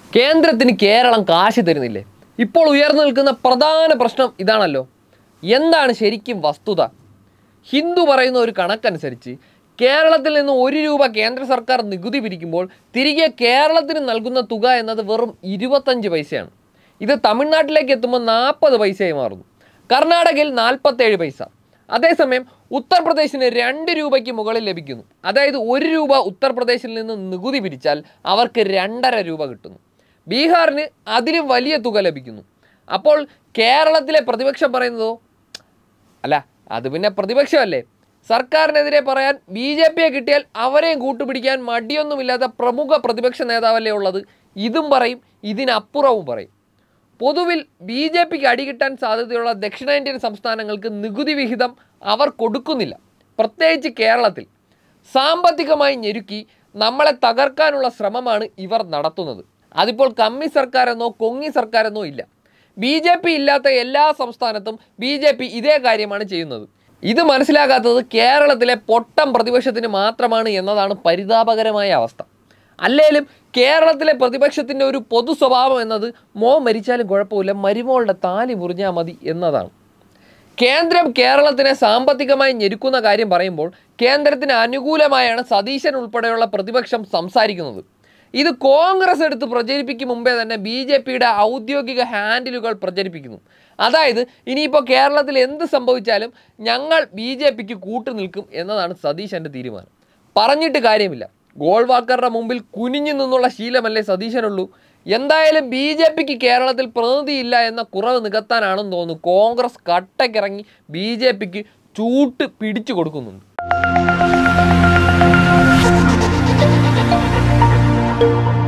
കേന്ദ്രത്തിന് കേരളം കാശ് തരുന്നില്ലേ ഇപ്പോൾ ഉയർന്നു നിൽക്കുന്ന പ്രധാന പ്രശ്നം ഇതാണല്ലോ എന്താണ് ശരിക്കും വസ്തുത ഹിന്ദു പറയുന്ന ഒരു കണക്കനുസരിച്ച് കേരളത്തിൽ നിന്ന് ഒരു രൂപ കേന്ദ്ര സർക്കാർ നികുതി പിരിക്കുമ്പോൾ തിരികെ കേരളത്തിന് നൽകുന്ന തുക എന്നത് വെറും ഇരുപത്തഞ്ച് പൈസയാണ് ഇത് തമിഴ്നാട്ടിലേക്ക് എത്തുമ്പോൾ നാൽപ്പത് പൈസയായി മാറുന്നു കർണാടകയിൽ നാൽപ്പത്തേഴ് പൈസ അതേസമയം ഉത്തർപ്രദേശിന് രണ്ട് രൂപയ്ക്ക് മുകളിൽ ലഭിക്കുന്നു അതായത് ഒരു രൂപ ഉത്തർപ്രദേശിൽ നിന്ന് നികുതി പിരിച്ചാൽ അവർക്ക് രണ്ടര രൂപ കിട്ടുന്നു ബീഹാറിന് അതിലും വലിയ തുക ലഭിക്കുന്നു അപ്പോൾ കേരളത്തിലെ പ്രതിപക്ഷം പറയുന്നതോ അല്ല അത് പിന്നെ പ്രതിപക്ഷമല്ലേ സർക്കാരിനെതിരെ പറയാൻ ബി ജെ പിയെ കിട്ടിയാൽ അവരെയും കൂട്ടുപിടിക്കാൻ മടിയൊന്നുമില്ലാത്ത പ്രമുഖ പ്രതിപക്ഷ നേതാവല്ലേ ഉള്ളത് ഇതും പറയും ഇതിനപ്പുറവും പറയും പൊതുവിൽ ബി ജെ പിക്ക് അടികിട്ടാൻ സാധ്യതയുള്ള ദക്ഷിണേന്ത്യൻ സംസ്ഥാനങ്ങൾക്ക് നികുതി വിഹിതം അവർ കൊടുക്കുന്നില്ല പ്രത്യേകിച്ച് കേരളത്തിൽ സാമ്പത്തികമായി ഞെരുക്കി നമ്മളെ തകർക്കാനുള്ള ശ്രമമാണ് ഇവർ നടത്തുന്നത് അതിപ്പോൾ കമ്മി സർക്കാരെന്നോ കൊങ്ങി സർക്കാരെന്നോ ഇല്ല ബി ജെ പി ഇല്ലാത്ത എല്ലാ സംസ്ഥാനത്തും ബി ജെ പി ഇതേ കാര്യമാണ് ചെയ്യുന്നത് ഇത് മനസ്സിലാകാത്തത് കേരളത്തിലെ പൊട്ടം പ്രതിപക്ഷത്തിന് മാത്രമാണ് എന്നതാണ് പരിതാപകരമായ അവസ്ഥ അല്ലേലും കേരളത്തിലെ പ്രതിപക്ഷത്തിൻ്റെ ഒരു പൊതു സ്വഭാവം എന്നത് മോ മരിച്ചാലും കുഴപ്പമില്ല മരുമോളുടെ താലി മുറിഞ്ഞാൽ മതി എന്നതാണ് കേന്ദ്രം കേരളത്തിനെ സാമ്പത്തികമായി ഞെരുക്കുന്ന കാര്യം പറയുമ്പോൾ കേന്ദ്രത്തിന് അനുകൂലമായാണ് സതീശൻ ഉൾപ്പെടെയുള്ള പ്രതിപക്ഷം സംസാരിക്കുന്നത് ഇത് കോൺഗ്രസ് എടുത്ത് പ്രചരിപ്പിക്കും മുമ്പേ തന്നെ ബി ജെ പിയുടെ ഔദ്യോഗിക ഹാൻഡിലുകൾ പ്രചരിപ്പിക്കുന്നു അതായത് ഇനിയിപ്പോൾ കേരളത്തിൽ എന്ത് സംഭവിച്ചാലും ഞങ്ങൾ ബി ജെ പിക്ക് കൂട്ടുനിൽക്കും എന്നതാണ് സതീശൻ്റെ തീരുമാനം പറഞ്ഞിട്ട് കാര്യമില്ല ഗോൾവാക്കറുടെ മുമ്പിൽ കുനിഞ്ഞു നിന്നുള്ള ശീലമല്ലേ സതീശനുള്ളൂ എന്തായാലും ബി ജെ പിക്ക് കേരളത്തിൽ പ്രതിനിധിയില്ല എന്ന കുറവ് നികത്താനാണെന്ന് തോന്നുന്നു കോൺഗ്രസ് കട്ടക്കിറങ്ങി ബി ജെ പിക്ക് ചൂട്ട് പിടിച്ചു കൊടുക്കുന്നുണ്ട്